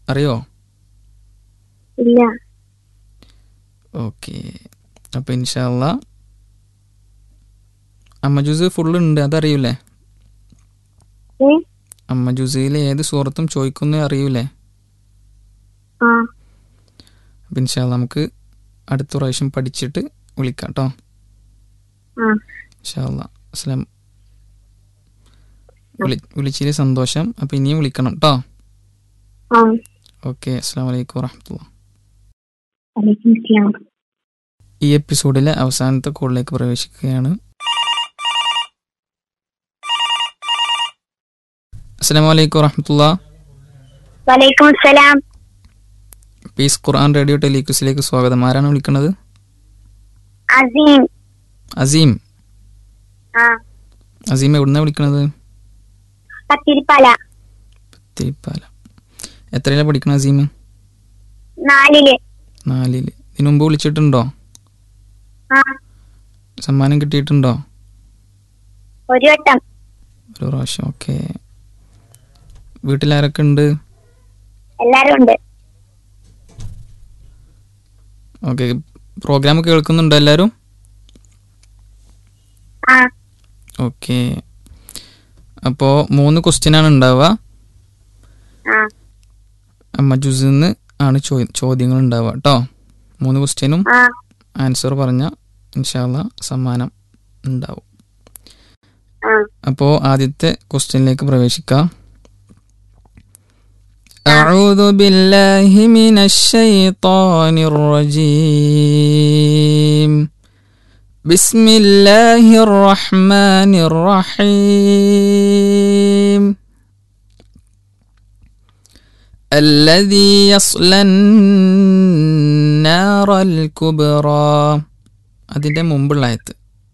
അറിയോ ഇല്ല ഓക്കെ അപ്പോൾ ഇൻഷാല്ല അമ്മ ജ്യൂസ് ഫുള്ള് ഉണ്ട് അതറിയൂലേ ഏ അമ്മ ജ്യൂസിൽ ഏത് സൂറത്തും ചോദിക്കുന്നേ അറിയൂലേ ആ അപ്പം ഇൻഷാല്ല നമുക്ക് അടുത്ത പ്രാവശ്യം പഠിച്ചിട്ട് വിളിക്കാം കേട്ടോ ആ ഇൻഷാല്ല അസ്ലാം വിളി വിളിച്ചതിൽ സന്തോഷം അപ്പോൾ ഇനിയും വിളിക്കണം കേട്ടോ ആ ഓക്കെ അസ്സാം വലൈക്കും വാഹമത്തുള്ള വലൈക്കും അസ്സലാം ഈ എപ്പിസോഡിലെ അവസാനത്തെ കോളിലേക്ക് പ്രവേശിക്കുകയാണ് അസ്സാം വലൈക്കും വറഹമത്തുള്ള വലൈക്കും അസ്സലാം പീസ് ഖുർആൻ റേഡിയോ ടെലിക്യൂസിലേക്ക് സ്വാഗതം ആരാണ് വിളിക്കുന്നത് അസീം അസീം ആ അസീം എവിടുന്നാണ് വിളിക്കുന്നത് പത്തിരിപ്പാല തിരുപ്പാല എത്രയിലാണ് പഠിക്കണം അസീം നാലില് നാലില് ഇതിനു മുമ്പ് വിളിച്ചിട്ടുണ്ടോ ആ സമ്മാനം കിട്ടിയിട്ടുണ്ടോ ഒരു വട്ടം ഒരു പ്രാവശ്യം ഓക്കെ വീട്ടിലാരൊക്കെ ഉണ്ട് എല്ലാരും ഉണ്ട് ഓക്കെ പ്രോഗ്രാം കേൾക്കുന്നുണ്ടോ എല്ലാവരും ആ ഓക്കെ അപ്പോൾ മൂന്ന് ക്വസ്റ്റ്യനാണ് ഉണ്ടാവുക ആ മജൂസിൽ നിന്ന് ആണ് ചോ ചോദ്യങ്ങൾ ഉണ്ടാവുക കേട്ടോ മൂന്ന് ക്വസ്റ്റ്യനും ആ ആൻസർ പറഞ്ഞ ഇൻഷാല്ല സമ്മാനം ഉണ്ടാവും ആ അപ്പോൾ ആദ്യത്തെ ക്വസ്റ്റ്യനിലേക്ക് പ്രവേശിക്കാം أعوذ بالله من الشيطان الرجيم بسم الله الرحمن الرحيم الذي يصلى النار الكبرى അതിൻ്റെ മുമ്പുള്ള ആയത്ത്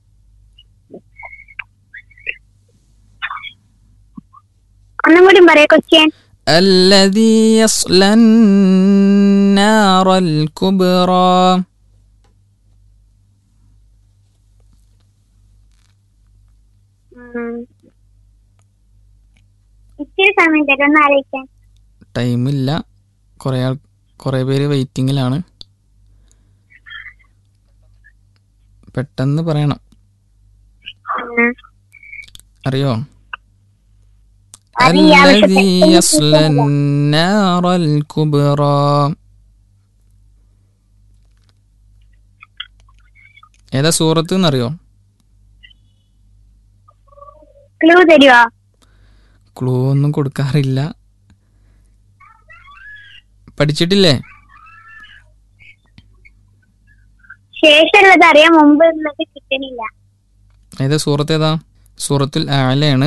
ഒന്നും കൂടി പറയാ ക്വസ്റ്റ്യൻ الذي يصلى النار الكبرى ഇച്ചിരി സമയം തരും ഒന്ന് ആലോചിക്കാൻ ടൈമില്ല കുറേ ആൾ കുറേ പേര് വെയിറ്റിങ്ങിലാണ് പെട്ടെന്ന് പറയണം ഉം. അറിയോ അത് ഈ ആവശ്യത്തെ الذي يصلى النار الكبرى ഏതാ സൂറത്ത് എന്നറിയോ ക്ലൂ തരുവോ ക്ലൂ ഒന്നും കൊടുക്കാറില്ല പഠിച്ചിട്ടില്ലേ ശേഷമുള്ളത് അറിയാം മുമ്പ് ഉള്ളത് കിട്ടണില്ല ഏതാ സൂറത്ത് ഏതാ സൂറത്തുൽ ആലയാണ്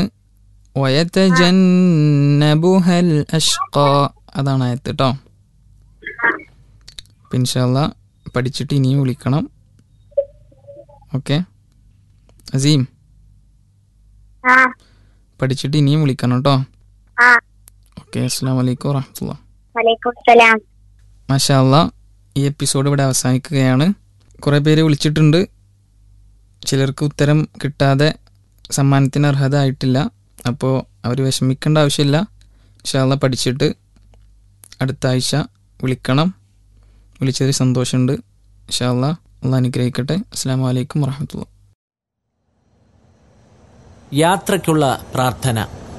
വയതജന്നബുഹൽ അഷ്ഖ അതാണ് ആയത്ത് കേട്ടോ ഇൻഷാല്ല പഠിച്ചിട്ട് ഇനിയും വിളിക്കണം ഓക്കെ അസീം ആ പഠിച്ചിട്ട് ഇനിയും വിളിക്കണം കേട്ടോ ആ ഓക്കെ അസ്സാം വലൈക്കും വറഹമത്തുള്ള വലൈക്കും അസ്സലാം മാഷാല്ല ഈ എപ്പിസോഡ് ഇവിടെ അവസാനിക്കുകയാണ് കുറേ പേര് വിളിച്ചിട്ടുണ്ട് ചിലർക്ക് ഉത്തരം കിട്ടാതെ സമ്മാനത്തിന് അർഹത ആയിട്ടില്ല അപ്പോൾ അവർ വിഷമിക്കേണ്ട ആവശ്യമില്ല ഇൻഷാല്ല പഠിച്ചിട്ട് അടുത്ത ആഴ്ച വിളിക്കണം വിളിച്ചതിൽ സന്തോഷമുണ്ട് ഇൻഷാല്ല അള്ളാഹ് അനുഗ്രഹിക്കട്ടെ അസ്സാം വലൈക്കും വറഹമത്തുള്ള യാത്രയ്ക്കുള്ള പ്രാർത്ഥന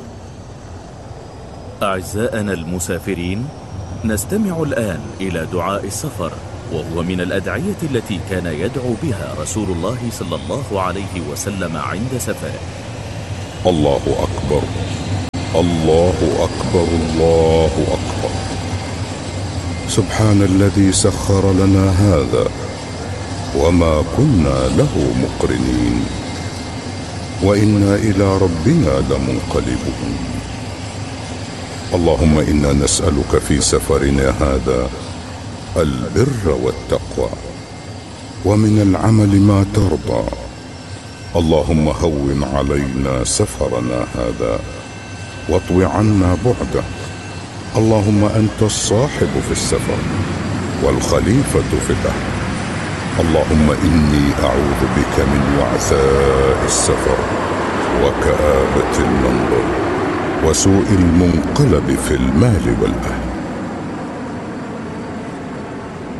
أعزائنا المسافرين نستمع الآن إلى دعاء السفر وهو من الأدعية التي كان يدعو بها رسول الله صلى الله عليه وسلم عند سفره الله أكبر الله أكبر الله أكبر سبحان الذي سخر لنا هذا وما كنا له مقرنين وإنا إلى ربنا لمنقلبون اللهم إنا نسألك في سفرنا هذا البر والتقوى ومن العمل ما ترضى اللهم هون علينا سفرنا هذا واطو عنا بعده اللهم انت الصاحب في السفر والخليفه في الاهل اللهم اني اعوذ بك من وعثاء السفر وكابه المنظر وسوء المنقلب في المال والاهل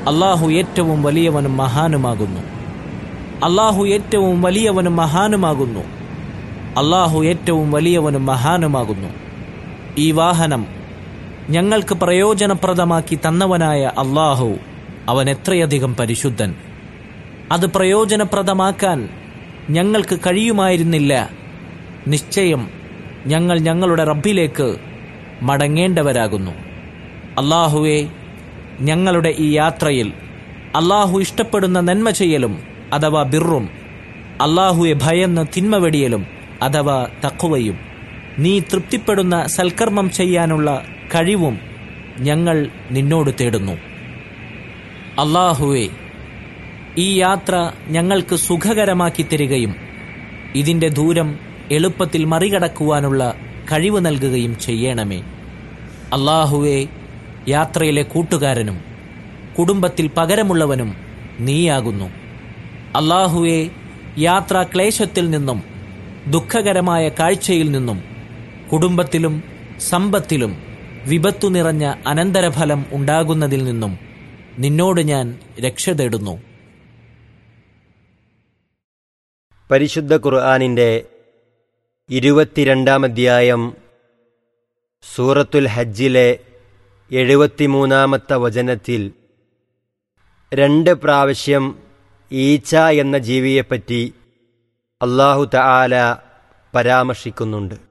അള്ളാഹു ഏറ്റവും വലിയവനും മഹാനുമാകുന്നു അള്ളാഹു ഏറ്റവും വലിയവനും മഹാനുമാകുന്നു അള്ളാഹു ഏറ്റവും വലിയവനും മഹാനുമാകുന്നു ഈ വാഹനം ഞങ്ങൾക്ക് പ്രയോജനപ്രദമാക്കി തന്നവനായ അള്ളാഹു അവൻ എത്രയധികം പരിശുദ്ധൻ അത് പ്രയോജനപ്രദമാക്കാൻ ഞങ്ങൾക്ക് കഴിയുമായിരുന്നില്ല നിശ്ചയം ഞങ്ങൾ ഞങ്ങളുടെ റബ്ബിലേക്ക് മടങ്ങേണ്ടവരാകുന്നു അള്ളാഹുവെ ഞങ്ങളുടെ ഈ യാത്രയിൽ അള്ളാഹു ഇഷ്ടപ്പെടുന്ന നന്മ ചെയ്യലും അഥവാ ബിറും അള്ളാഹുവെ ഭയന്ന് തിന്മ വെടിയലും അഥവാ തക്കുവയും നീ തൃപ്തിപ്പെടുന്ന സൽക്കർമ്മം ചെയ്യാനുള്ള കഴിവും ഞങ്ങൾ നിന്നോട് തേടുന്നു അള്ളാഹുവെ ഈ യാത്ര ഞങ്ങൾക്ക് സുഖകരമാക്കി തരികയും ഇതിന്റെ ദൂരം എളുപ്പത്തിൽ മറികടക്കുവാനുള്ള കഴിവ് നൽകുകയും ചെയ്യണമേ അള്ളാഹുവെ യാത്രയിലെ കൂട്ടുകാരനും കുടുംബത്തിൽ പകരമുള്ളവനും നീയാകുന്നു അള്ളാഹുവെ യാത്രാ ക്ലേശത്തിൽ നിന്നും ദുഃഖകരമായ കാഴ്ചയിൽ നിന്നും കുടുംബത്തിലും സമ്പത്തിലും വിപത്തു നിറഞ്ഞ അനന്തരഫലം ഉണ്ടാകുന്നതിൽ നിന്നും നിന്നോട് ഞാൻ രക്ഷ തേടുന്നു പരിശുദ്ധ ഖുർആാനിൻ്റെ ഇരുപത്തിരണ്ടാം അധ്യായം സൂറത്തുൽ ഹജ്ജിലെ എഴുപത്തിമൂന്നാമത്തെ വചനത്തിൽ രണ്ട് പ്രാവശ്യം ഈച്ച എന്ന ജീവിയെപ്പറ്റി അള്ളാഹു തആല പരാമർശിക്കുന്നുണ്ട്